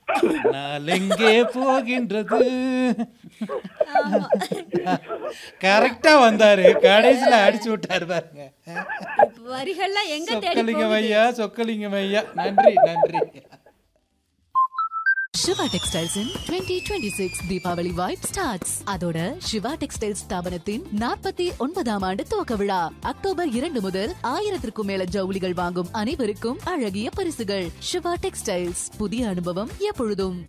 நாள் எங்கே போகின்றது கரெக்டா வந்தாரு கடைசியில அடிச்சு விட்டாரு பாருங்க இப்ப வரிகள்லாம் எங்க தேடி சொக்கலிங்கம் போகுது? ஐயா சொக்கலிங்கம் ஐயா நன்றி நன்றி Siva textiles in twenty twenty six Deepavali vibe starts அதோட சிவா டெக்ஸ்டைல்ஸ் ஸ்தாபனத்தின் நாற்பத்தி ஒன்பதாம் ஆண்டு துவக்க விழா அக்டோபர் இரண்டு முதல் ஆயிரத்திற்கும் மேல ஜவுளிகள் வாங்கும் அனைவருக்கும் அழகிய பரிசுகள் சிவா டெக்ஸ்டைல்ஸ் புதிய அனுபவம் எப்பொழுதும்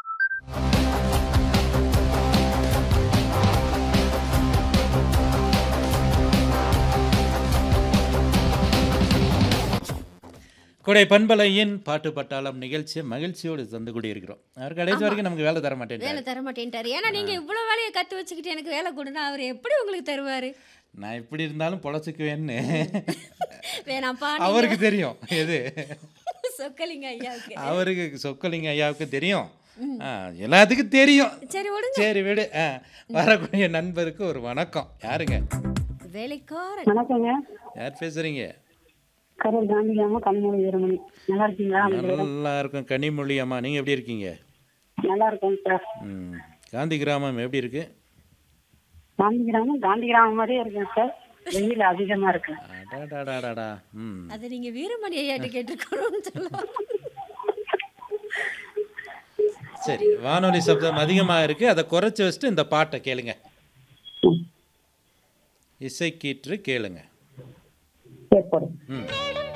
கொடை பண்பலையின் பாட்டு பட்டாளம் நிகழ்ச்சியை மகிழ்ச்சியோடு தந்து கூடி இருக்கிறோம் அவர் கடைசி வரைக்கும் நமக்கு வேலை தர வேலை மாட்டேன் தர மாட்டேன்ட்டாரு ஏன்னா நீங்க இவ்வளவு வேலையை கத்து வச்சுக்கிட்டு எனக்கு வேலை கொடுனா அவர் எப்படி உங்களுக்கு தருவாரு நான் எப்படி இருந்தாலும் பொழைச்சிக்குவேன்னு வேணாம்ப்பா அவருக்கு தெரியும் எது நீங்க சொக்கலிங்க ஐயாவுக்கு அவருக்கு சொக்கலிங்க ஐயாவுக்கு தெரியும் ஆ, எல்லாத்துக்கும் தெரியும் சரி விடுங்க சரி விடு ஆ, வரக்கூடிய நண்பருக்கு ஒரு வணக்கம் யாருங்க வேலைக்காரன் வணக்கங்க யார் பேசுறீங்க கரூர் காந்திகிராமம் கனிமொழி வீரமணி நல்லா இருக்கீங்களா நல்லா இருக்கும் கனிமொழி அம்மா நீங்க எப்படி இருக்கீங்க நல்லா இருக்கோங்க சார் ம் காந்தி கிராமம் எப்படி இருக்கு காந்தி கிராமம் காந்தி கிராமம் மாதிரியே இருக்குங்க சார் வெயில் அதிகமா இருக்கு அடாடாடாடாடா ம் அது நீங்க வீரமணி ஐயாட்ட கேட்டிருக்கணும்னு சொல்லலாம் சரி வானொலி சப்தம் அதிகமாக இருக்கு அதை குறைச்சி வச்சுட்டு இந்த பாட்டை கேளுங்க இசைக்கீற்று கேளுங்க சரி போடுங்க ம்